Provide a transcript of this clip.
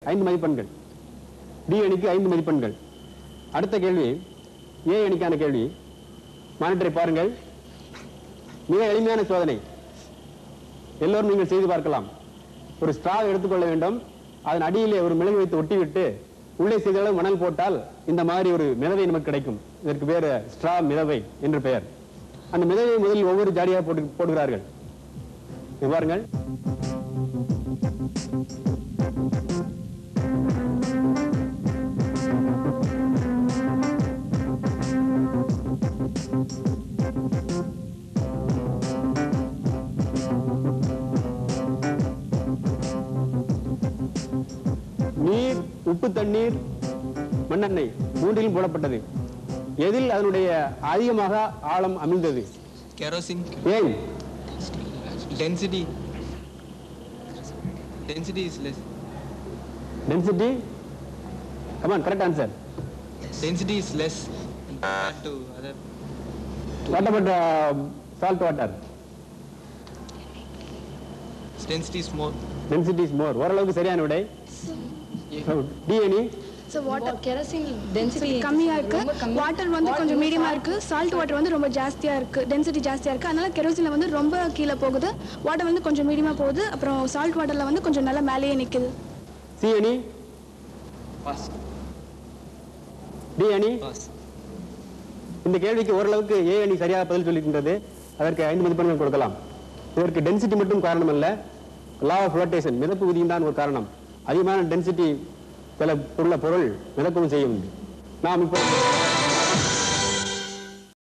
ஐந்து மதிப்பெண்கள் டி அணிக்கு ஐந்து மதிப்பெண்கள் அடுத்த கேள்வி ஏ அணிக்கான கேள்வி மானிட்டரை பாருங்கள் மிக எளிமையான சோதனை எல்லோரும் நீங்கள் செய்து பார்க்கலாம் ஒரு ஸ்ட்ரா எடுத்துக்கொள்ள வேண்டும் அதன் அடியிலே ஒரு மிளகு வைத்து ஒட்டிவிட்டு உள்ளே சிறிதளவு மணல் போட்டால் இந்த மாதிரி ஒரு மிதவை நமக்கு கிடைக்கும் இதற்கு பேரு ஸ்ட்ரா மிதவை என்று பெயர் அந்த மிதவை முதலில் ஒவ்வொரு ஜாடியாக போட்டு போடுகிறார்கள் இங்க பாருங்கள் நீர் உப்பு தண்ணீர் மண்ணெண்ணெய் மூன்றிலும் போடப்பட்டது எதில் அதனுடைய அதிகமாக ஆழம் அமிழ்ந்தது kerosene ஏன் density density is less density come on correct answer density is less compared to other what about salt water density is more density is more ஓரளவுக்கு சரியான விடை D any so water kerosene density கம்மியா இருக்கு water வந்து கொஞ்சம் மீடியமா இருக்கு salt water வந்து ரொம்ப ஜாஸ்தியா இருக்கு டென்சிட்டி ஜாஸ்தியா இருக்கு அதனால கெரோசின்ல வந்து ரொம்ப கீழே போகுது வாட்டர் வந்து கொஞ்சம் மீடியமா போகுது அப்புறம் சால்ட் வாட்டர்ல வந்து கொஞ்சம் நல்லா மேலேயே நிக்குது சி அணி pass டி அணி pass இந்த கேள்விக்கு ஓரளவுக்கு ஏ அணி சரியாக பதில் சொல்லிக்கின்றது அதற்கு ஐந்து மதிப்பெண்கள் கொடுக்கலாம் இதற்கு டென்சிட்டி மட்டும் காரணம் அல்ல லா ஆஃப் ஃப்ளோட்டேஷன் மிதப்பு விதியும் தான் ஒரு காரணம் அதிகமான டென்சிட்டி சில உள்ள பொருள் மிதக்கவும் செய்யும் நாம் இப்போ